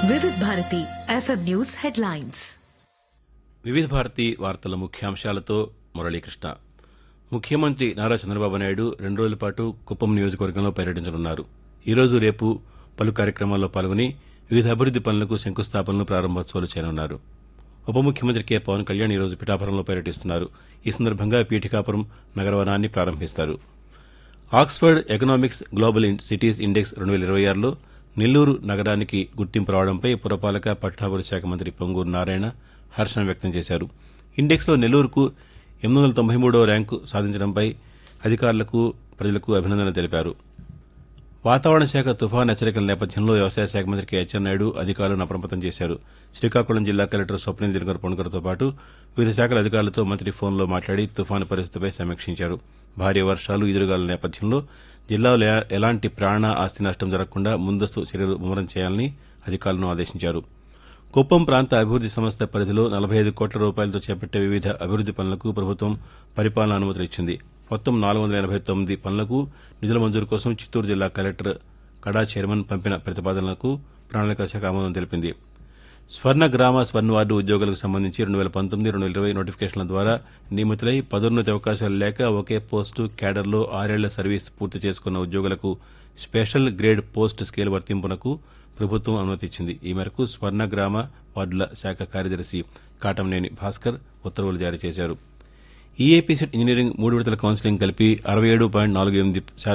వివిధ Bharati FM news headlines వివిధ భారతి వార్తల ముఖ్యాంశాలతో మురళీకృష్ణ ముఖ్యమంత్రి నారా చంద్రబాబు నాయుడు రెండు రోజుల పాటు కుప్పం నియోజకవర్గంలో పర్యటించనున్నారు ఈరోజు రేపు పలు కార్యక్రమాల్లో పాల్గొని వివిధ అభివృద్ది పనులకు శంకుస్థాపనలు ప్రారంభోత్సవాలు చేయనున్నారు ఉప ముఖ్యమంత్రి కె పవన్ కళ్యాణ్ ఈరోజు పిఠాపురంలో పర్యటిస్తున్నారు ఈ సందర్భంగా పీఠికాపురం నగరవనాన్ని ప్రారంభిస్తారు Oxford Economics global in- cities index రెండు వేల ఇరవై ఆరులో నెల్లూరు నగరానికి గుర్తింపు రావడంపై పురపాలక పట్టణాభివృద్ధి శాఖ మంత్రి పొంగూరు నారాయణ హర్షం వ్యక్తం చేశారు ఇండెక్స్లో నెల్లూరుకు ఎనిమిది వందల తొంభై మూడవ ర్యాంకు సాధించడంపై అధికారులకు ప్రజలకు అభినందనలు తెలిపారు వాతావరణ శాఖ తుఫాన్ హెచ్చరికల నేపథ్యంలో వ్యవసాయ శాఖ మంత్రి కె అచ్చెన్నాయుడు అధికారులను అప్రమత్తం చేశారు శ్రీకాకుళం జిల్లా కలెక్టర్ స్వప్నిల్ దినకర్ పొణకర్తో పాటు వివిధ శాఖల అధికారులతో మంత్రి ఫోన్లో మాట్లాడి తుఫాను పరిస్థితిపై సమీక్షించారు భారీ వర్షాలు ఎదురుగాల నేపథ్యంలో జిల్లాలో ఎ- ఎలాంటి ప్రాణ ఆస్తి నష్టం జరగకుండా ముందస్తు చర్యలు ముమ్మరం చేయాలని అధికారులను ఆదేశించారు కుప్పం ప్రాంత అభివృద్ది సంస్థ పరిధిలో నలభై ఐదు కోట్ల రూపాయలతో చేపట్టే వివిధ అభివృద్ది పనులకు ప్రభుత్వం పరిపాలన అనుమతులు ఇచ్చింది మొత్తం నాలుగు వందల ఎనభై తొమ్మిది పనులకు నిధుల మంజూరు కోసం చిత్తూరు జిల్లా కలెక్టర్ కడా చైర్మన్ పంపిన ప్రతిపాదనలకు ప్రణాళిక శాఖ ఆమోదం తెలిపింది స్వర్ణ గ్రామ స్వర్ణ వార్డు ఉద్యోగులకు సంబంధించి రెండు వేల పంతొమ్మిది రెండు వేల ఇరవై నోటిఫికేషన్ల ద్వారా నియమితులై పదోన్నతి అవకాశాలు లేక ఒకే పోస్టు క్యాడర్లో ఆరేళ్ల సర్వీస్ పూర్తి చేసుకున్న ఉద్యోగులకు స్పెషల్ గ్రేడ్ పోస్ట్ స్కేల్ వర్తింపునకు ప్రభుత్వం అనుమతి ఇచ్చింది ఈ మేరకు స్వర్ణ గ్రామ వార్డుల శాఖ కార్యదర్శి కాటంనేని భాస్కర్ ఉత్తర్వులు జారీ చేశారు ఈఏపీ సెట్ ఇంజనీరింగ్ మూడు విడతల కౌన్సిలింగ్ కలిపి అరవై ఏడు పాయింట్ నాలుగు ఎనిమిది శాతం